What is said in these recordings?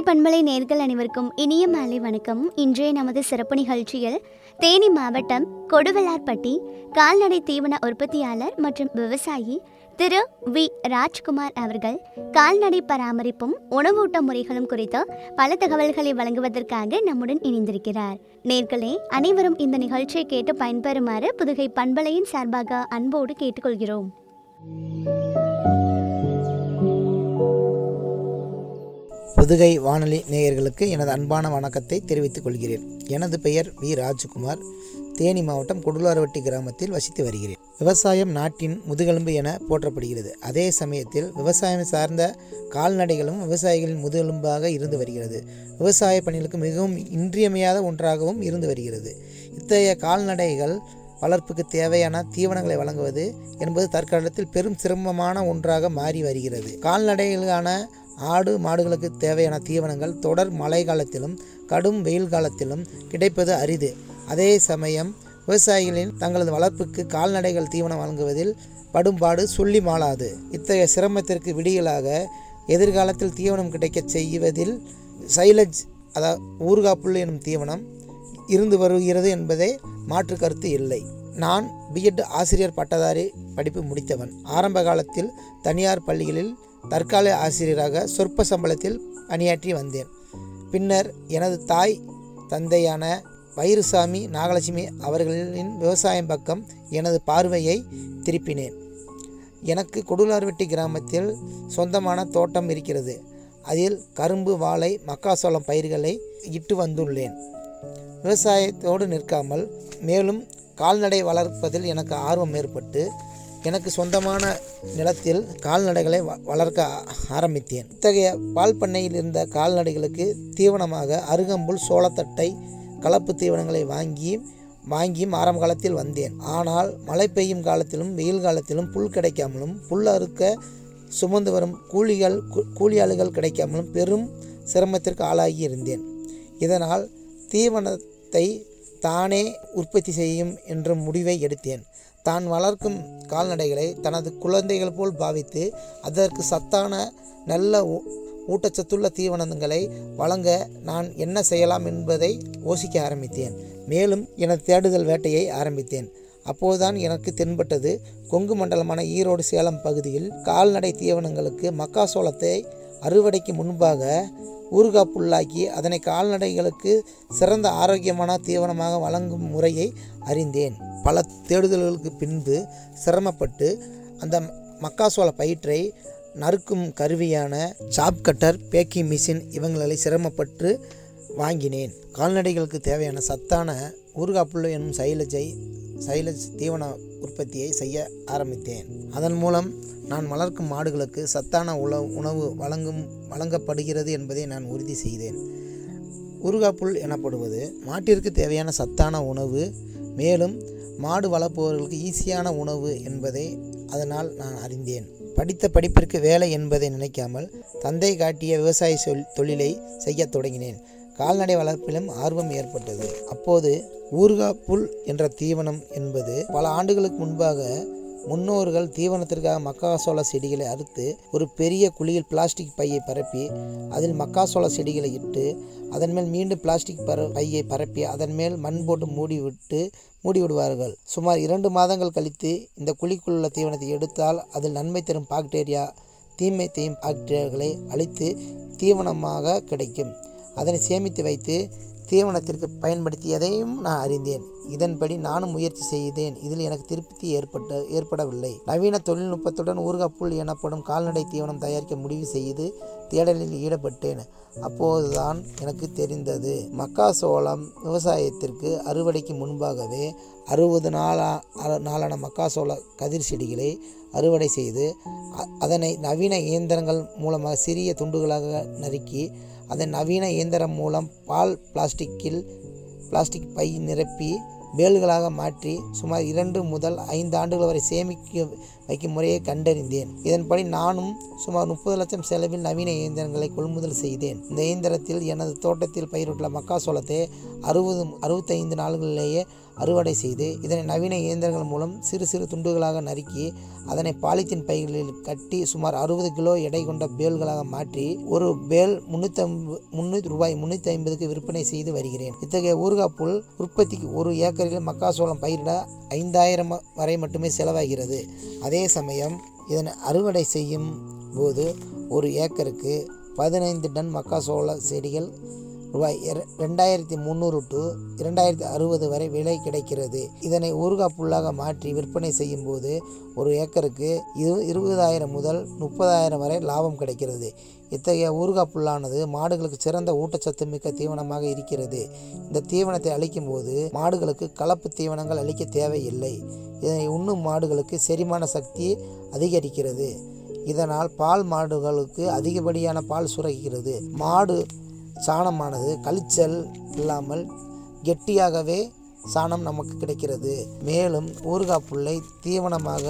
பண்பலை நேர்கள் அனைவருக்கும் இனிய மாலை வணக்கம் இன்றைய நமது சிறப்பு நிகழ்ச்சியில் தேனி மாவட்டம் கொடுவலார்பட்டி கால்நடை தீவன உற்பத்தியாளர் மற்றும் விவசாயி திரு வி ராஜ்குமார் அவர்கள் கால்நடை பராமரிப்பும் உணவூட்ட முறைகளும் குறித்து பல தகவல்களை வழங்குவதற்காக நம்முடன் இணைந்திருக்கிறார் நேர்களே அனைவரும் இந்த நிகழ்ச்சியை கேட்டு பயன்பெறுமாறு புதுகை பண்பலையின் சார்பாக அன்போடு கேட்டுக்கொள்கிறோம் புதுகை வானொலி நேயர்களுக்கு எனது அன்பான வணக்கத்தை தெரிவித்துக் கொள்கிறேன் எனது பெயர் வி ராஜ்குமார் தேனி மாவட்டம் கொடுலார்வட்டி கிராமத்தில் வசித்து வருகிறேன் விவசாயம் நாட்டின் முதுகெலும்பு என போற்றப்படுகிறது அதே சமயத்தில் விவசாயம் சார்ந்த கால்நடைகளும் விவசாயிகளின் முதுகெலும்பாக இருந்து வருகிறது விவசாய பணிகளுக்கு மிகவும் இன்றியமையாத ஒன்றாகவும் இருந்து வருகிறது இத்தகைய கால்நடைகள் வளர்ப்புக்கு தேவையான தீவனங்களை வழங்குவது என்பது தற்காலத்தில் பெரும் சிரமமான ஒன்றாக மாறி வருகிறது கால்நடைகளான ஆடு மாடுகளுக்கு தேவையான தீவனங்கள் தொடர் மழை காலத்திலும் கடும் வெயில் காலத்திலும் கிடைப்பது அரிது அதே சமயம் விவசாயிகளின் தங்களது வளர்ப்புக்கு கால்நடைகள் தீவனம் வழங்குவதில் படும்பாடு சொல்லி மாளாது இத்தகைய சிரமத்திற்கு விடியலாக எதிர்காலத்தில் தீவனம் கிடைக்கச் செய்வதில் சைலஜ் அதாவது ஊர்காப்புல் எனும் தீவனம் இருந்து வருகிறது என்பதே மாற்று கருத்து இல்லை நான் பிஎட் ஆசிரியர் பட்டதாரி படிப்பு முடித்தவன் ஆரம்ப காலத்தில் தனியார் பள்ளிகளில் தற்காலிக ஆசிரியராக சொற்ப சம்பளத்தில் பணியாற்றி வந்தேன் பின்னர் எனது தாய் தந்தையான வைரசாமி நாகலட்சுமி அவர்களின் விவசாயம் பக்கம் எனது பார்வையை திருப்பினேன் எனக்கு கொடுலார்வெட்டி கிராமத்தில் சொந்தமான தோட்டம் இருக்கிறது அதில் கரும்பு வாழை மக்காசோளம் பயிர்களை இட்டு வந்துள்ளேன் விவசாயத்தோடு நிற்காமல் மேலும் கால்நடை வளர்ப்பதில் எனக்கு ஆர்வம் ஏற்பட்டு எனக்கு சொந்தமான நிலத்தில் கால்நடைகளை வ- வளர்க்க ஆ- ஆரம்பித்தேன் இத்தகைய பால் பண்ணையில் இருந்த கால்நடைகளுக்கு தீவனமாக அருகம்புல் சோளத்தட்டை கலப்பு தீவனங்களை வாங்கி வாங்கியும் ஆரம்ப காலத்தில் வந்தேன் ஆனால் மழை பெய்யும் காலத்திலும் வெயில் காலத்திலும் புல் கிடைக்காமலும் புல் அறுக்க சுமந்து வரும் கூலிகள் கூ- கூலியாளுகள் கிடைக்காமலும் பெரும் சிரமத்திற்கு ஆளாகி இருந்தேன் இதனால் தீவனத்தை தானே உற்பத்தி செய்யும் என்ற முடிவை எடுத்தேன் தான் வளர்க்கும் கால்நடைகளை தனது குழந்தைகள் போல் பாவித்து அதற்கு சத்தான நல்ல ஊ- ஊட்டச்சத்துள்ள தீவனங்களை வழங்க நான் என்ன செய்யலாம் என்பதை யோசிக்க ஆரம்பித்தேன் மேலும் எனது தேடுதல் வேட்டையை ஆரம்பித்தேன் அப்போதுதான் எனக்கு தென்பட்டது கொங்கு மண்டலமான ஈரோடு சேலம் பகுதியில் கால்நடை தீவனங்களுக்கு மக்காசோளத்தை அறுவடைக்கு முன்பாக ஊறுகாப்புள்ளாக்கி அதனை கால்நடைகளுக்கு சிறந்த ஆரோக்கியமான தீவனமாக வழங்கும் முறையை அறிந்தேன் பல தேடுதல்களுக்கு பின்பு சிரமப்பட்டு அந்த மக்காசோள பயிற்றை நறுக்கும் கருவியான சாப் கட்டர் பேக்கிங் மிஷின் இவங்களை சிரமப்பட்டு வாங்கினேன் கால்நடைகளுக்கு தேவையான சத்தான ஊறுகாப்புள்ள என்னும் சைலஜை சைலஜ் தீவன உற்பத்தியை செய்ய ஆரம்பித்தேன் அதன் மூலம் நான் வளர்க்கும் மாடுகளுக்கு சத்தான உணவு உணவு வழங்கும் வழங்கப்படுகிறது என்பதை நான் உறுதி செய்தேன் ஊறுகாப்புல் எனப்படுவது மாட்டிற்கு தேவையான சத்தான உணவு மேலும் மாடு வளர்ப்பவர்களுக்கு ஈஸியான உணவு என்பதை அதனால் நான் அறிந்தேன் படித்த படிப்பிற்கு வேலை என்பதை நினைக்காமல் தந்தை காட்டிய விவசாய சொல் தொழிலை செய்யத் தொடங்கினேன் கால்நடை வளர்ப்பிலும் ஆர்வம் ஏற்பட்டது அப்போது ஊறுகாப்புல் என்ற தீவனம் என்பது பல ஆண்டுகளுக்கு முன்பாக முன்னோர்கள் தீவனத்திற்காக மக்காசோள செடிகளை அறுத்து ஒரு பெரிய குழியில் பிளாஸ்டிக் பையை பரப்பி அதில் மக்காசோள செடிகளை இட்டு அதன் மேல் மீண்டும் பிளாஸ்டிக் பர பையை பரப்பி அதன் மேல் மண் போட்டு மூடி விட்டு மூடி விடுவார்கள் சுமார் இரண்டு மாதங்கள் கழித்து இந்த குழிக்குள் உள்ள தீவனத்தை எடுத்தால் அதில் நன்மை தரும் பாக்டீரியா தீமை செய்யும் பாக்டீரியாக்களை அழித்து தீவனமாக கிடைக்கும் அதனை சேமித்து வைத்து தீவனத்திற்கு பயன்படுத்தியதையும் நான் அறிந்தேன் இதன்படி நானும் முயற்சி செய்தேன் இதில் எனக்கு திருப்தி ஏற்பட்ட ஏற்படவில்லை நவீன தொழில்நுட்பத்துடன் ஊறுகாப்புல் எனப்படும் கால்நடை தீவனம் தயாரிக்க முடிவு செய்து தேடலில் ஈடுபட்டேன் அப்போதுதான் எனக்கு தெரிந்தது மக்காசோளம் விவசாயத்திற்கு அறுவடைக்கு முன்பாகவே அறுபது நாளா அர- நாளான மக்காசோள கதிர் செடிகளை அறுவடை செய்து அ- அதனை நவீன இயந்திரங்கள் மூலமாக சிறிய துண்டுகளாக நறுக்கி அதை நவீன இயந்திரம் மூலம் பால் பிளாஸ்டிக்கில் பிளாஸ்டிக் பை நிரப்பி பேல்களாக மாற்றி சுமார் இரண்டு முதல் ஐந்து ஆண்டுகள் வரை சேமிக்க வைக்கும் முறையை கண்டறிந்தேன் இதன்படி நானும் சுமார் முப்பது லட்சம் செலவில் நவீன இயந்திரங்களை கொள்முதல் செய்தேன் இந்த இயந்திரத்தில் எனது தோட்டத்தில் பயிரிட்டுள்ள மக்காசோளத்தை அறுபது அறுபத்தைந்து நாள்களிலேயே அறுவடை செய்து இதனை நவீன இயந்திரங்கள் மூலம் சிறு சிறு துண்டுகளாக நறுக்கி அதனை பாலித்தீன் பைகளில் கட்டி சுமார் அறுபது கிலோ எடை கொண்ட பேல்களாக மாற்றி ஒரு பேல் முன்னூற்றி முன்னூற்றி ரூபாய் முன்னூற்றி ஐம்பதுக்கு விற்பனை செய்து வருகிறேன் இத்தகைய ஊறுகாய் புல் உற்பத்திக்கு ஒரு ஏக்கரில் மக்காசோளம் பயிரிட ஐந்தாயிரம் வரை மட்டுமே செலவாகிறது அதே சமயம் இதனை அறுவடை செய்யும் போது ஒரு ஏக்கருக்கு பதினைந்து டன் மக்காசோள செடிகள் ரூபாய் இர- ரெண்டாயிரத்தி முந்நூறு டு இரண்டாயிரத்தி அறுபது வரை விலை கிடைக்கிறது இதனை ஊறுகாய் புல்லாக மாற்றி விற்பனை செய்யும் போது ஒரு ஏக்கருக்கு இரு இருபதாயிரம் முதல் முப்பதாயிரம் வரை லாபம் கிடைக்கிறது இத்தகைய ஊறுகாய் புல்லானது மாடுகளுக்கு சிறந்த ஊட்டச்சத்து மிக்க தீவனமாக இருக்கிறது இந்த தீவனத்தை அளிக்கும் போது மாடுகளுக்கு கலப்பு தீவனங்கள் அளிக்க தேவையில்லை இதனை உண்ணும் மாடுகளுக்கு செரிமான சக்தி அதிகரிக்கிறது இதனால் பால் மாடுகளுக்கு அதிகப்படியான பால் சுரக்கிறது மாடு சாணமானது கழிச்சல் இல்லாமல் கெட்டியாகவே சாணம் நமக்கு கிடைக்கிறது மேலும் ஊறுகாய் புல்லை தீவனமாக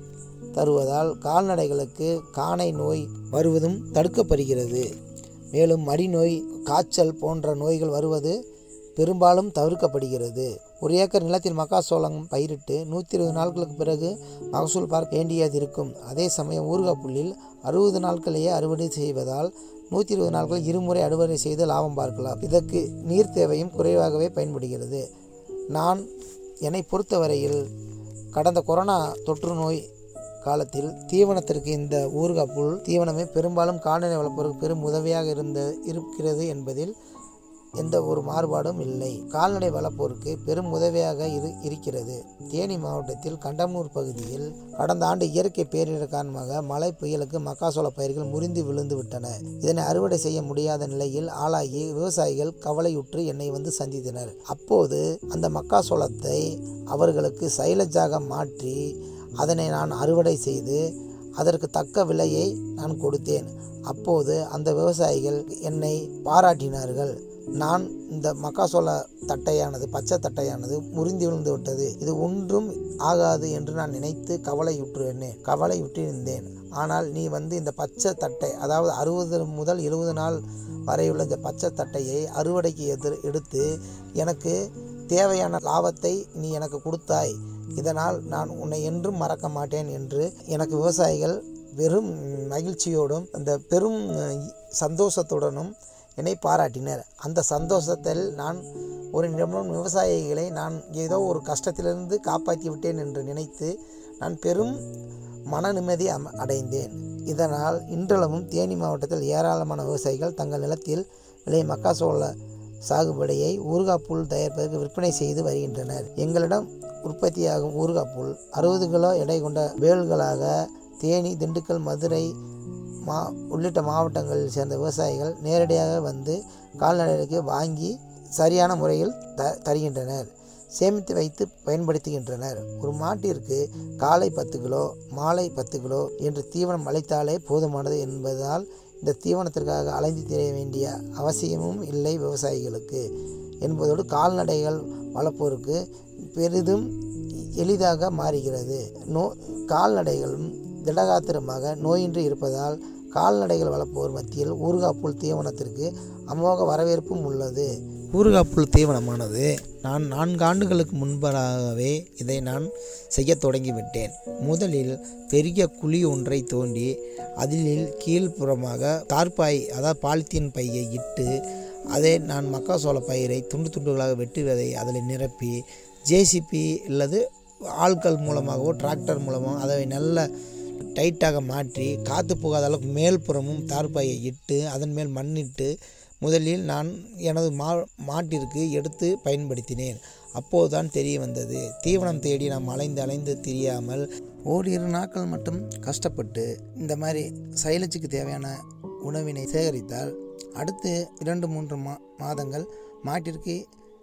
தருவதால் கால்நடைகளுக்கு காணை நோய் வருவதும் தடுக்கப்படுகிறது மேலும் மடிநோய் காய்ச்சல் போன்ற நோய்கள் வருவது பெரும்பாலும் தவிர்க்கப்படுகிறது ஒரு ஏக்கர் நிலத்தில் மக்காசோளம் பயிரிட்டு நூற்றி இருபது நாட்களுக்கு பிறகு மகசூல் பார்க்க வேண்டியது இருக்கும் அதே சமயம் ஊறுகாய் புல்லில் அறுபது நாட்களையே அறுவடை செய்வதால் நூற்றி இருபது நாட்கள் இருமுறை அறுவடை செய்து லாபம் பார்க்கலாம் இதற்கு நீர் தேவையும் குறைவாகவே பயன்படுகிறது நான் என்னை பொறுத்தவரையில் கடந்த கொரோனா தொற்று நோய் காலத்தில் தீவனத்திற்கு இந்த ஊறுகாய் புல் தீவனமே பெரும்பாலும் கால்நடை வளர்ப்பவருக்கு பெரும் உதவியாக இருந்த இருக்கிறது என்பதில் எந்த ஒரு மாறுபாடும் இல்லை கால்நடை வளர்ப்போருக்கு பெரும் உதவியாக இரு இருக்கிறது தேனி மாவட்டத்தில் கண்டமனூர் பகுதியில் கடந்த ஆண்டு இயற்கை பேரிடர் காரணமாக மழை புயலுக்கு மக்காசோள பயிர்கள் முறிந்து விழுந்து விட்டன இதனை அறுவடை செய்ய முடியாத நிலையில் ஆளாகி விவசாயிகள் கவலையுற்று என்னை வந்து சந்தித்தனர் அப்போது அந்த மக்காசோளத்தை அவர்களுக்கு சைலஜாக மாற்றி அதனை நான் அறுவடை செய்து அதற்கு தக்க விலையை நான் கொடுத்தேன் அப்போது அந்த விவசாயிகள் என்னை பாராட்டினார்கள் நான் இந்த மக்காசோள தட்டையானது பச்சை தட்டையானது முறிந்து விழுந்து விட்டது இது ஒன்றும் ஆகாது என்று நான் நினைத்து கவலையுற்றிருந்தேன் கவலையுற்றிருந்தேன் ஆனால் நீ வந்து இந்த பச்சை தட்டை அதாவது அறுபது முதல் எழுபது நாள் வரையுள்ள இந்த பச்சை தட்டையை அறுவடைக்கு எதிர் எடுத்து எனக்கு தேவையான லாபத்தை நீ எனக்கு கொடுத்தாய் இதனால் நான் உன்னை என்றும் மறக்க மாட்டேன் என்று எனக்கு விவசாயிகள் வெறும் மகிழ்ச்சியோடும் அந்த பெரும் சந்தோஷத்துடனும் என்னை பாராட்டினர் அந்த சந்தோஷத்தில் நான் ஒரு நிமிடம் விவசாயிகளை நான் ஏதோ ஒரு கஷ்டத்திலிருந்து காப்பாற்றி விட்டேன் என்று நினைத்து நான் பெரும் மன நிம்மதி அம அடைந்தேன் இதனால் இன்றளவும் தேனி மாவட்டத்தில் ஏராளமான விவசாயிகள் தங்கள் நிலத்தில் விளையும் மக்காசோள சாகுபடியை ஊறுகாய் புல் தயாரிப்பதற்கு விற்பனை செய்து வருகின்றனர் எங்களிடம் உற்பத்தியாகும் ஊறுகாய் புல் அறுபது கிலோ எடை கொண்ட வேல்களாக தேனி திண்டுக்கல் மதுரை மா உள்ளிட்ட மாவட்டங்களில் சேர்ந்த விவசாயிகள் நேரடியாக வந்து கால்நடைகளுக்கு வாங்கி சரியான முறையில் த தருகின்றனர் சேமித்து வைத்து பயன்படுத்துகின்றனர் ஒரு மாட்டிற்கு காலை பத்து கிலோ மாலை பத்து கிலோ என்று தீவனம் அளித்தாலே போதுமானது என்பதால் இந்த தீவனத்திற்காக அலைந்து திரிய வேண்டிய அவசியமும் இல்லை விவசாயிகளுக்கு என்பதோடு கால்நடைகள் வளர்ப்போருக்கு பெரிதும் எளிதாக மாறுகிறது நோ கால்நடைகளும் திடகாத்திரமாக நோயின்றி இருப்பதால் கால்நடைகள் வளர்ப்போர் மத்தியில் ஊறுகாப்புல் தீவனத்திற்கு அமோக வரவேற்பும் உள்ளது ஊறுகாப்புல் தீவனமானது நான் நான்கு ஆண்டுகளுக்கு முன்பதாகவே இதை நான் செய்ய தொடங்கிவிட்டேன் முதலில் பெரிய குழி ஒன்றை தோண்டி அதில் கீழ்ப்புறமாக தார்பாய் அதாவது பாலித்தீன் பையை இட்டு அதை நான் மக்காசோள பயிரை துண்டு துண்டுகளாக வெட்டுவதை அதில் நிரப்பி ஜேசிபி அல்லது ஆட்கள் மூலமாகவோ டிராக்டர் மூலமாக அதை நல்ல டைட்டாக மாற்றி காற்று போகாத அளவுக்கு மேல்புறமும் தார்பாயை இட்டு அதன் மேல் மண்ணிட்டு முதலில் நான் எனது மா மாட்டிற்கு எடுத்து பயன்படுத்தினேன் அப்போதுதான் தெரிய வந்தது தீவனம் தேடி நாம் அலைந்து அலைந்து திரியாமல் ஓரிரு நாட்கள் மட்டும் கஷ்டப்பட்டு இந்த மாதிரி சைலஜுக்கு தேவையான உணவினை சேகரித்தால் அடுத்து இரண்டு மூன்று மா மாதங்கள் மாட்டிற்கு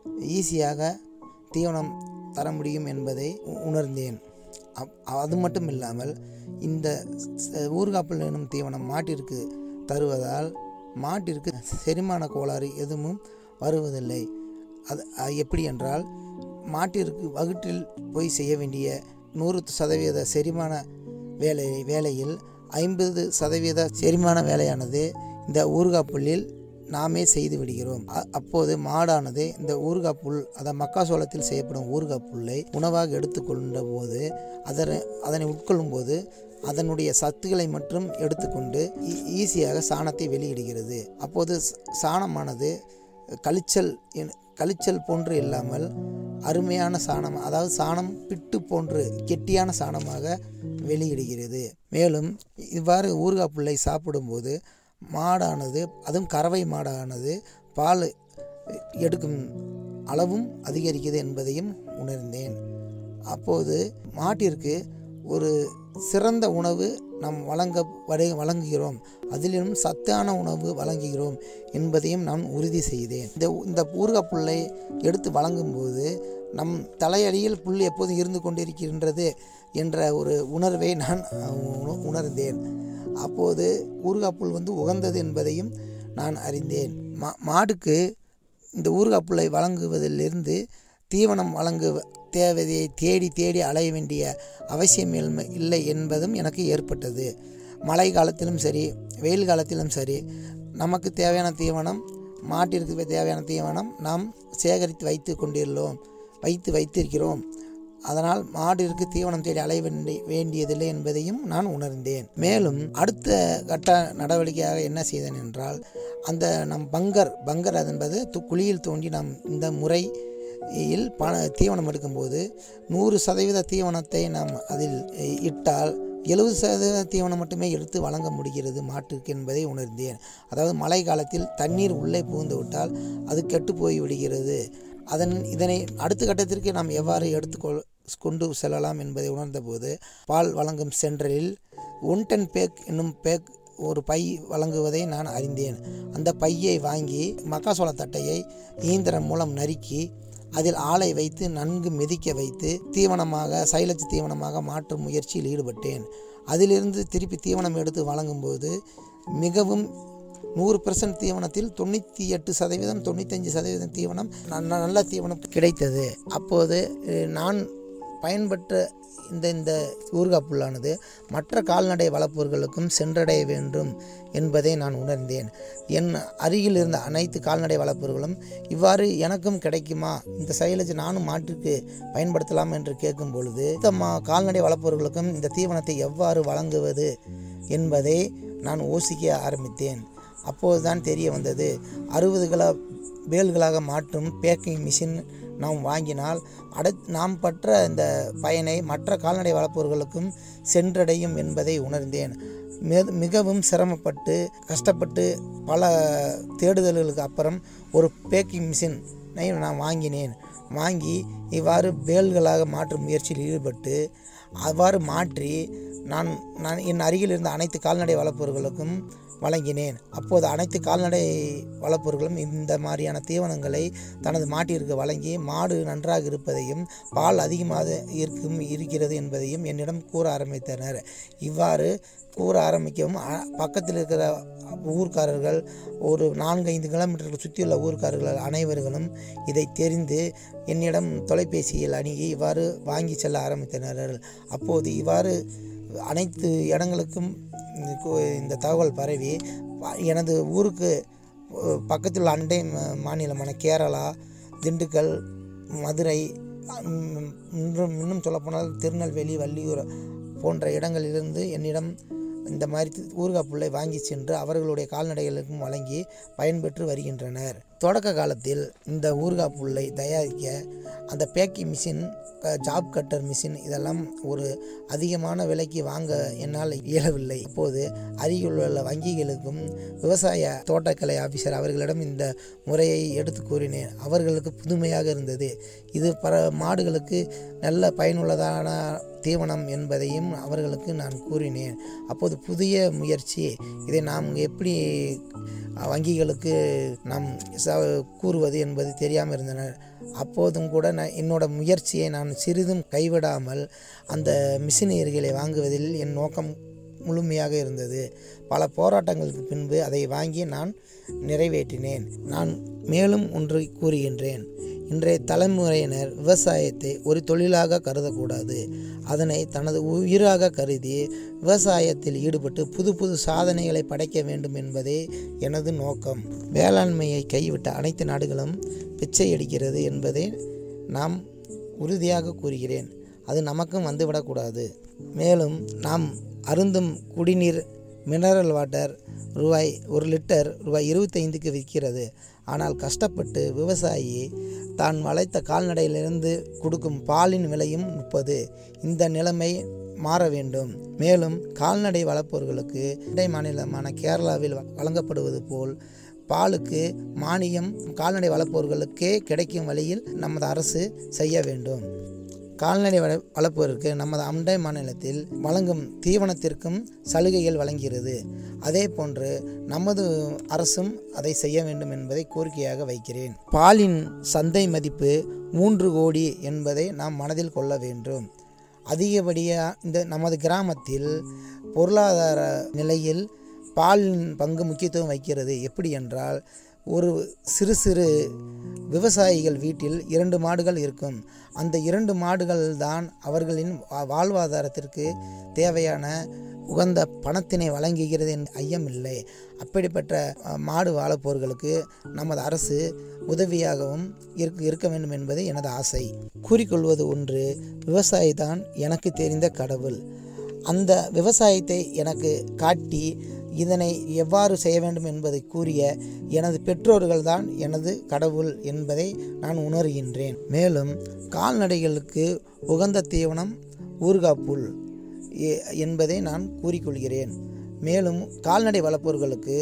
ஈஸியாக தீவனம் தர முடியும் என்பதை உ- உணர்ந்தேன் அப் அது மட்டும் இல்லாமல் இந்த ச- ஊறுகாப்பில் எனும் தீவனம் மாட்டிற்கு தருவதால் மாட்டிற்கு செரிமான கோளாறு எதுவும் வருவதில்லை அது அது எப்படி என்றால் மாட்டிற்கு வகுற்றில் போய் செய்ய வேண்டிய நூறு சதவீத செரிமான வேலை வேலையில் ஐம்பது சதவீத செரிமான வேலையானது இந்த ஊறுகாய் புல்லில் நாமே செய்து விடுகிறோம் அ- அப்போது மாடானது இந்த ஊறுகாய் புல் அதை மக்காசோளத்தில் செய்யப்படும் ஊறுகாய் புல்லை உணவாக எடுத்துக்கொண்ட போது அதனை அதனை உட்கொள்ளும் போது அதனுடைய சத்துக்களை மட்டும் எடுத்துக்கொண்டு ஈ- ஈஸியாக சாணத்தை வெளியிடுகிறது அப்போது ச- சாணமானது கழிச்சல் என- கழிச்சல் போன்று இல்லாமல் அருமையான சாணம் அதாவது சாணம் பிட்டு போன்று கெட்டியான சாணமாக வெளியிடுகிறது மேலும் இவ்வாறு ஊறுகாய் புல்லை சாப்பிடும்போது மாடானது அதுவும் கறவை மாடானது பால் எடுக்கும் அளவும் அதிகரிக்கிறது என்பதையும் உணர்ந்தேன் அப்போது மாட்டிற்கு ஒரு சிறந்த உணவு நாம் வழங்க வரை வழங்குகிறோம் அதிலும் சத்தான உணவு வழங்குகிறோம் என்பதையும் நான் உறுதி செய்தேன் இந்த இந்த ஊறுகாய் புல்லை எடுத்து வழங்கும்போது நம் தலையடியில் புல் எப்போதும் இருந்து கொண்டிருக்கின்றது என்ற ஒரு உணர்வை நான் உண- உணர்ந்தேன் அப்போது ஊறுகாய் புல் வந்து உகந்தது என்பதையும் நான் அறிந்தேன் மா மாடுக்கு இந்த ஊறுகாய் புல்லை வழங்குவதிலிருந்து தீவனம் வழங்கு தேவையை தேடி தேடி அலைய வேண்டிய அவசியம் இல்ல- இல்லை என்பதும் எனக்கு ஏற்பட்டது மழை காலத்திலும் சரி வெயில் காலத்திலும் சரி நமக்கு தேவையான தீவனம் மாட்டிற்கு தேவையான தீவனம் நாம் சேகரித்து வைத்து கொண்டுள்ளோம் வைத்து வைத்திருக்கிறோம் அதனால் மாடிற்கு தீவனம் தேடி அலைய வேண்டி வேண்டியதில்லை என்பதையும் நான் உணர்ந்தேன் மேலும் அடுத்த கட்ட நடவடிக்கையாக என்ன செய்தேன் என்றால் அந்த நம் பங்கர் பங்கர் என்பது து- குழியில் தோண்டி நாம் இந்த முறையில் பண தீவனம் எடுக்கும்போது நூறு சதவீத தீவனத்தை நாம் அதில் இ- இட்டால் எழுபது சதவீத தீவனம் மட்டுமே எடுத்து வழங்க முடிகிறது மாட்டுக்கு என்பதை உணர்ந்தேன் அதாவது மழை காலத்தில் தண்ணீர் உள்ளே புகுந்து விட்டால் அது கெட்டு போய் விடுகிறது அதன் இதனை அடுத்த கட்டத்திற்கு நாம் எவ்வாறு எடுத்துக்கொள் கொண்டு செல்லலாம் என்பதை உணர்ந்தபோது பால் வழங்கும் சென்டரில் ஒன் டன் பேக் என்னும் பேக் ஒரு பை வழங்குவதை நான் அறிந்தேன் அந்த பையை வாங்கி மக்காசோள தட்டையை இயந்திரம் மூலம் நறுக்கி அதில் ஆளை வைத்து நன்கு மிதிக்க வைத்து தீவனமாக சைலஜ் தீவனமாக மாற்றும் முயற்சியில் ஈடுபட்டேன் அதிலிருந்து திருப்பி தீவனம் எடுத்து வழங்கும்போது மிகவும் நூறு பெர்சன்ட் தீவனத்தில் தொண்ணூற்றி எட்டு சதவீதம் தொண்ணூத்தஞ்சு சதவீதம் தீவனம் ந- நல்ல தீவனம் கிடைத்தது அப்போது அஹ், நான் பயன்பட்ட இந்த இந்த ஊறுகாய் புல்லானது மற்ற கால்நடை வளர்ப்பவர்களுக்கும் சென்றடைய வேண்டும் என்பதை நான் உணர்ந்தேன் என் அருகில் இருந்த அனைத்து கால்நடை வளர்ப்பவர்களும் இவ்வாறு எனக்கும் கிடைக்குமா இந்த சைலஜ் நானும் மாட்டிற்கு பயன்படுத்தலாம் என்று கேட்கும் பொழுது இந்த மா கால்நடை வளர்ப்பவர்களுக்கும் இந்த தீவனத்தை எவ்வாறு வழங்குவது என்பதை நான் யோசிக்க ஆரம்பித்தேன் அப்போதுதான் தெரிய வந்தது அறுபது கிலோ பேல்களாக மாற்றும் பேக்கிங் மிஷின் நாம் வாங்கினால் அட நாம் பற்ற இந்த பயனை மற்ற கால்நடை வளர்ப்பவர்களுக்கும் சென்றடையும் என்பதை உணர்ந்தேன் மிக- மிகவும் சிரமப்பட்டு கஷ்டப்பட்டு பல தேடுதல்களுக்கு அப்புறம் ஒரு பேக்கிங் மிஷினை நான் வாங்கினேன் வாங்கி இவ்வாறு பேல்களாக மாற்றும் முயற்சியில் ஈடுபட்டு அவ்வாறு மாற்றி நான் நான் என் அருகில் இருந்த அனைத்து கால்நடை வளர்ப்பவர்களுக்கும் வழங்கினேன் அப்போது அனைத்து கால்நடை வளர்ப்பவர்களும் இந்த மாதிரியான தீவனங்களை தனது மாட்டிற்கு வழங்கி மாடு நன்றாக இருப்பதையும் பால் அதிகமாக இருக்கும் இருக்கிறது என்பதையும் என்னிடம் கூற ஆரம்பித்தனர் இவ்வாறு கூற ஆரம்பிக்கவும் அ- பக்கத்தில் இருக்கிற ஊர்க்காரர்கள் ஒரு நான்கு ஐந்து கிலோமீட்டருக்கு சுற்றியுள்ள ஊர்க்காரர்கள் அனைவர்களும் இதை தெரிந்து என்னிடம் தொலைபேசியில் அணுகி இவ்வாறு வாங்கி செல்ல ஆரம்பித்தனர் அப்போது இவ்வாறு அனைத்து இடங்களுக்கும் இந்த கு- இந்த தகவல் பரவி ப- எனது ஊருக்கு அஹ், பக்கத்தில் உள்ள அண்டை ம- மாநிலமான கேரளா திண்டுக்கல் மதுரை ம், இன்னும் இன்னும் சொல்லப்போனால் திருநெல்வேலி வள்ளியூர் போன்ற இடங்களிலிருந்து என்னிடம் இந்த மாதிரி தி- ஊறுகாய் புல்லை வாங்கி சென்று அவர்களுடைய கால்நடைகளுக்கும் வழங்கி பயன்பெற்று வருகின்றனர் தொடக்க காலத்தில் இந்த ஊறுகாய் புல்லை தயாரிக்க அந்த பேக்கிங் மிஷின் க- ஜாப் கட்டர் மிஷின் இதெல்லாம் ஒரு அதிகமான விலைக்கு வாங்க என்னால் இயலவில்லை இப்போது அருகிலுள்ள வங்கிகளுக்கும் விவசாய தோட்டக்கலை ஆஃபீஸர் அவர்களிடம் இந்த முறையை எடுத்து கூறினேன் அவர்களுக்கு புதுமையாக இருந்தது இது பல மாடுகளுக்கு நல்ல பயனுள்ளதான தீவனம் என்பதையும் அவர்களுக்கு நான் கூறினேன் அப்போது புதிய முயற்சி இதை நாம் எப்படி வங்கிகளுக்கு நாம் ச கூறுவது என்பது தெரியாமல் இருந்தனர் அப்போதும் கூட நான் என்னோட முயற்சியை நான் சிறிதும் கைவிடாமல் அந்த மிஷினரிகளை வாங்குவதில் என் நோக்கம் முழுமையாக இருந்தது பல போராட்டங்களுக்கு பின்பு அதை வாங்கி நான் நிறைவேற்றினேன் நான் மேலும் ஒன்று கூறுகின்றேன் இன்றைய தலைமுறையினர் விவசாயத்தை ஒரு தொழிலாக கருதக்கூடாது அதனை தனது உயிராக கருதி விவசாயத்தில் ஈடுபட்டு புது புது சாதனைகளை படைக்க வேண்டும் என்பதே எனது நோக்கம் வேளாண்மையை கைவிட்ட அனைத்து நாடுகளும் பிச்சை எடுக்கிறது என்பதை நாம் உறுதியாக கூறுகிறேன் அது நமக்கும் வந்துவிடக்கூடாது மேலும் நாம் அருந்தும் குடிநீர் மினரல் வாட்டர் ரூபாய் ஒரு லிட்டர் ரூபாய் இருபத்தைந்துக்கு விற்கிறது ஆனால் கஷ்டப்பட்டு விவசாயி தான் வளைத்த கால்நடையிலிருந்து கொடுக்கும் பாலின் விலையும் முப்பது இந்த நிலைமை மாற வேண்டும் மேலும் கால்நடை வளர்ப்பவர்களுக்கு அண்டை மாநிலமான கேரளாவில் வழங்கப்படுவது போல் பாலுக்கு மானியம் கால்நடை வளர்ப்பவர்களுக்கே கிடைக்கும் வழியில் நமது அரசு செய்ய வேண்டும் கால்நடை வள வளர்ப்பவருக்கு நமது அண்டை மாநிலத்தில் வழங்கும் தீவனத்திற்கும் சலுகைகள் வழங்குகிறது அதே போன்று நமது அரசும் அதை செய்ய வேண்டும் என்பதை கோரிக்கையாக வைக்கிறேன் பாலின் சந்தை மதிப்பு மூன்று கோடி என்பதை நாம் மனதில் கொள்ள வேண்டும் அதிகப்படியாக இந்த நமது கிராமத்தில் பொருளாதார நிலையில் பாலின் பங்கு முக்கியத்துவம் வைக்கிறது எப்படி என்றால் ஒரு சிறு சிறு விவசாயிகள் வீட்டில் இரண்டு மாடுகள் இருக்கும் அந்த இரண்டு மாடுகள் தான் அவர்களின் வா- வாழ்வாதாரத்திற்கு தேவையான உகந்த பணத்தினை வழங்குகிறது என் ஐயம் இல்லை அப்படிப்பட்ட அஹ், மாடு வாழப்போர்களுக்கு நமது அரசு உதவியாகவும் இருக்க இருக்க வேண்டும் என்பது எனது ஆசை கூறிக்கொள்வது ஒன்று விவசாயி தான் எனக்கு தெரிந்த கடவுள் அந்த விவசாயத்தை எனக்கு காட்டி இதனை எவ்வாறு செய்ய வேண்டும் என்பதை கூறிய எனது பெற்றோர்கள் தான் எனது கடவுள் என்பதை நான் உணர்கின்றேன் மேலும் கால்நடைகளுக்கு உகந்த தீவனம் ஊறுகாப்புல் எ- என்பதை நான் கூறிக்கொள்கிறேன் மேலும் கால்நடை வளர்ப்பவர்களுக்கு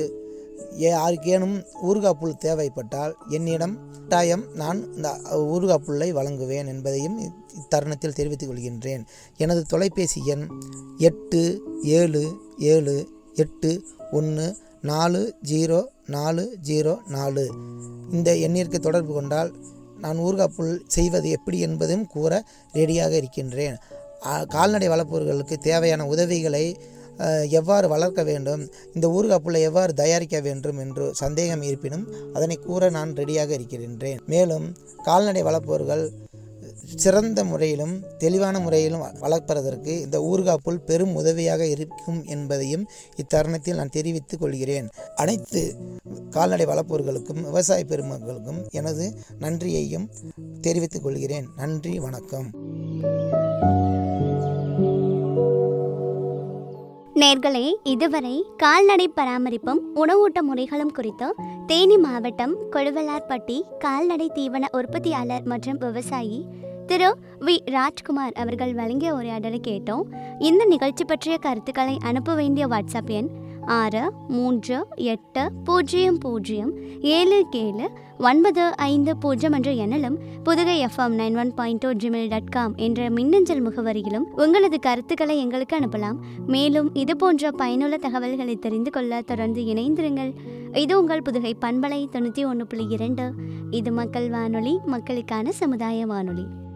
ஏ- யாருக்கேனும் ஊறுகாப்புல் தேவைப்பட்டால் என்னிடம் கட்டாயம் நான் இந்த ஊறுகாப்புல்லை வழங்குவேன் என்பதையும் இத்- இத்தருணத்தில் தெரிவித்துக் கொள்கின்றேன் எனது தொலைபேசி எண் எட்டு ஏழு ஏழு எட்டு ஒன்று நாலு ஜீரோ நாலு ஜீரோ நாலு இந்த எண்ணிற்கு தொடர்பு கொண்டால் நான் ஊறுகாப்புல் செய்வது எப்படி என்பதும் கூற ரெடியாக இருக்கின்றேன் ஆ, கால்நடை வளர்ப்பவர்களுக்கு தேவையான உதவிகளை அஹ், எவ்வாறு வளர்க்க வேண்டும் இந்த ஊறுகாப்புல்லை எவ்வாறு தயாரிக்க வேண்டும் என்று சந்தேகம் இருப்பினும் அதனை கூற நான் ரெடியாக இருக்கின்றேன் மேலும் கால்நடை வளர்ப்பவர்கள் சிறந்த முறையிலும் தெளிவான முறையிலும் வ- வளர்ப்பதற்கு இந்த ஊறுகாப்புல் பெரும் உதவியாக இருக்கும் என்பதையும் இத்தருணத்தில் நான் தெரிவித்துக் கொள்கிறேன் அனைத்து கால்நடை வளர்ப்பவர்களுக்கும் விவசாய பெருமக்களுக்கும் எனது நன்றியையும் தெரிவித்துக் கொள்கிறேன் நன்றி வணக்கம் நேர்களே இதுவரை கால்நடை பராமரிப்பும் உணவூட்ட முறைகளும் குறித்து தேனி மாவட்டம் கொழுவலார்பட்டி கால்நடை தீவன உற்பத்தியாளர் மற்றும் விவசாயி திரு வி ராஜ்குமார் அவர்கள் வழங்கிய உரையாடலை கேட்டோம் இந்த நிகழ்ச்சி பற்றிய கருத்துக்களை அனுப்ப வேண்டிய வாட்ஸ்அப் எண் ஆறு மூன்று எட்டு பூஜ்ஜியம் பூஜ்ஜியம் ஏழு ஏழு ஒன்பது ஐந்து பூஜ்ஜியம் என்ற எண்ணிலும் Pudugai FM nine one point two Gmail dot com என்ற மின்னஞ்சல் முகவரியிலும் உங்களது கருத்துக்களை எங்களுக்கு அனுப்பலாம் மேலும் இது போன்ற பயனுள்ள தகவல்களை தெரிந்து கொள்ள தொடர்ந்து இணைந்திருங்கள் இது உங்கள் புதுகை பண்பலை தொண்ணூற்றி ஒன்று புள்ளி இரண்டு இது மக்கள் வானொலி மக்களுக்கான சமுதாய வானொலி